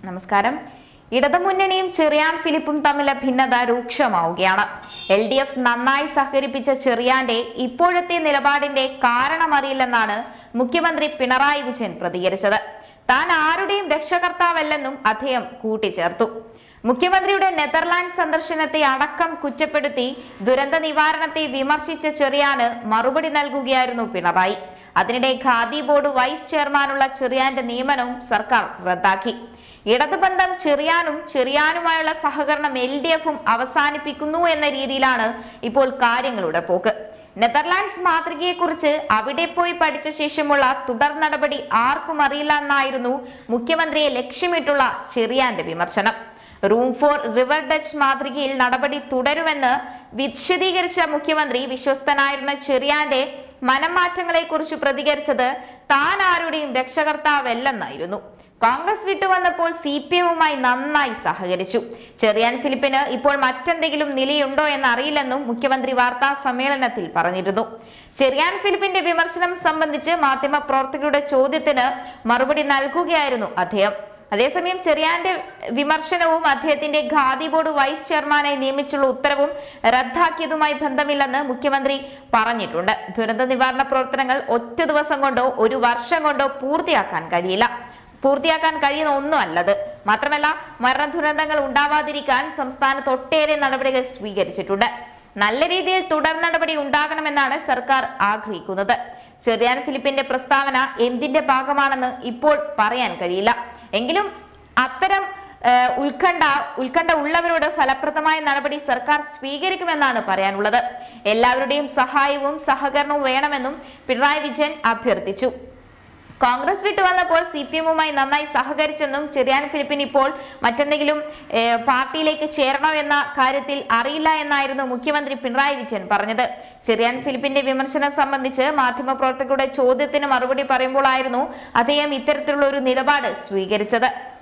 നമസ്കാരം ഇടതുമുന്നണിയും ചെറിയാൻ ഫിലിപ്പും തമ്മിലെ ഭിന്നത രൂക്ഷമാവുകയാണ് എൽ ഡി എഫ് നന്നായി സഹകരിപ്പിച്ച ചെറിയാന്റെ ഇപ്പോഴത്തെ നിലപാടിന്റെ കാരണമറിയില്ലെന്നാണ് മുഖ്യമന്ത്രി പിണറായി വിജയൻ പ്രതികരിച്ചത് താൻ ആരുടെയും രക്ഷകർത്താവല്ലെന്നും അദ്ദേഹം കൂട്ടിച്ചേർത്തു മുഖ്യമന്ത്രിയുടെ നെതർലാൻഡ് സന്ദർശനത്തെ അടക്കം കുറ്റപ്പെടുത്തി ദുരന്ത നിവാരണത്തെ വിമർശിച്ച ചെറിയാന് മറുപടി നൽകുകയായിരുന്നു പിണറായി അതിനിടെ ഖാദി ബോർഡ് വൈസ് ചെയർമാനുള്ള ചെറിയാന്റെ നിയമനവും സർക്കാർ റദ്ദാക്കി ഇടതുബന്ധം ചെറിയാനും ചെറിയാനുമായുള്ള സഹകരണം എൽ ഡി എഫും അവസാനിപ്പിക്കുന്നു എന്ന രീതിയിലാണ് ഇപ്പോൾ കാര്യങ്ങളുടെ പോക്ക് നെതർലാൻഡ്സ് മാതൃകയെക്കുറിച്ച് അവിടെ പോയി പഠിച്ച ശേഷമുള്ള തുടർ നടപടി ആർക്കും അറിയില്ല എന്നായിരുന്നു മുഖ്യമന്ത്രിയെ ലക്ഷ്യമിട്ടുള്ള ചെറിയാന്റെ വിമർശനം റൂം ഫോർ റിവർ ഡച്ച് മാതൃകയിൽ നടപടി തുടരുമെന്ന് വിശദീകരിച്ച മുഖ്യമന്ത്രി വിശ്വസ്തനായിരുന്ന ചെറിയാന്റെ മനംമാറ്റങ്ങളെക്കുറിച്ച് പ്രതികരിച്ചത് താൻ ആരുടെയും രക്ഷകർത്താവല്ലെന്നായിരുന്നു കോൺഗ്രസ് വിട്ടുവന്നപ്പോൾ സി പി എമ്മുമായി നന്നായി സഹകരിച്ചു ചെറിയാൻ ഫിലിപ്പിന് ഇപ്പോൾ മറ്റെന്തെങ്കിലും നിലയുണ്ടോ എന്നറിയില്ലെന്നും മുഖ്യമന്ത്രി വാർത്താ സമ്മേളനത്തിൽ പറഞ്ഞിരുന്നു ചെറിയാൻ ഫിലിപ്പിന്റെ വിമർശനം സംബന്ധിച്ച് മാധ്യമപ്രവർത്തകരുടെ ചോദ്യത്തിന് മറുപടി നൽകുകയായിരുന്നു അദ്ദേഹം അതേസമയം ചെറിയാന്റെ വിമർശനവും അദ്ദേഹത്തിന്റെ ഖാദി ബോർഡ് വൈസ് ചെയർമാനായി നിയമിച്ചുള്ള ഉത്തരവും റദ്ദാക്കിയതുമായി ബന്ധമില്ലെന്ന് മുഖ്യമന്ത്രി പറഞ്ഞിട്ടുണ്ട് ദുരന്ത നിവാരണ പ്രവർത്തനങ്ങൾ ഒറ്റ ദിവസം കൊണ്ടോ ഒരു വർഷം കൊണ്ടോ പൂർത്തിയാക്കാൻ കഴിയില്ല പൂർത്തിയാക്കാൻ കഴിയുന്ന ഒന്നുമല്ലത് മാത്രമല്ല മരണ ദുരന്തങ്ങൾ ഉണ്ടാവാതിരിക്കാൻ സംസ്ഥാനത്ത് ഒട്ടേറെ നടപടികൾ സ്വീകരിച്ചിട്ടുണ്ട് നല്ല രീതിയിൽ തുടർ നടപടി ഉണ്ടാകണമെന്നാണ് സർക്കാർ ആഗ്രഹിക്കുന്നത് ചെറിയാൻ ഫിലിപ്പിന്റെ പ്രസ്താവന എന്തിന്റെ ഭാഗമാണെന്ന് ഇപ്പോൾ പറയാൻ കഴിയില്ല എങ്കിലും അത്തരം ഏഹ്, ഉത്കണ്ഠ ഉത്കണ്ഠ ഉള്ളവരോട് ഫലപ്രദമായ നടപടി സർക്കാർ സ്വീകരിക്കുമെന്നാണ് പറയാനുള്ളത് എല്ലാവരുടെയും സഹായവും സഹകരണവും വേണമെന്നും പിണറായി വിജയൻ അഭ്യർത്ഥിച്ചു കോൺഗ്രസ് വിട്ടു വന്നപ്പോൾ സി പി എമ്മുമായി നന്നായി സഹകരിച്ചെന്നും ചെറിയാൻ ഫിലിപ്പിന് ഇപ്പോൾ മറ്റെന്തെങ്കിലും ഏഹ്, പാർട്ടിയിലേക്ക് ചേരണോ എന്ന കാര്യത്തിൽ അറിയില്ല എന്നായിരുന്നു മുഖ്യമന്ത്രി പിണറായി വിജയൻ പറഞ്ഞത് ചെറിയാൻ ഫിലിപ്പിന്റെ വിമർശനം സംബന്ധിച്ച് മാധ്യമപ്രവർത്തകരുടെ ചോദ്യത്തിന് മറുപടി പറയുമ്പോഴായിരുന്നു അദ്ദേഹം ഇത്തരത്തിലുള്ള ഒരു നിലപാട് സ്വീകരിച്ചത്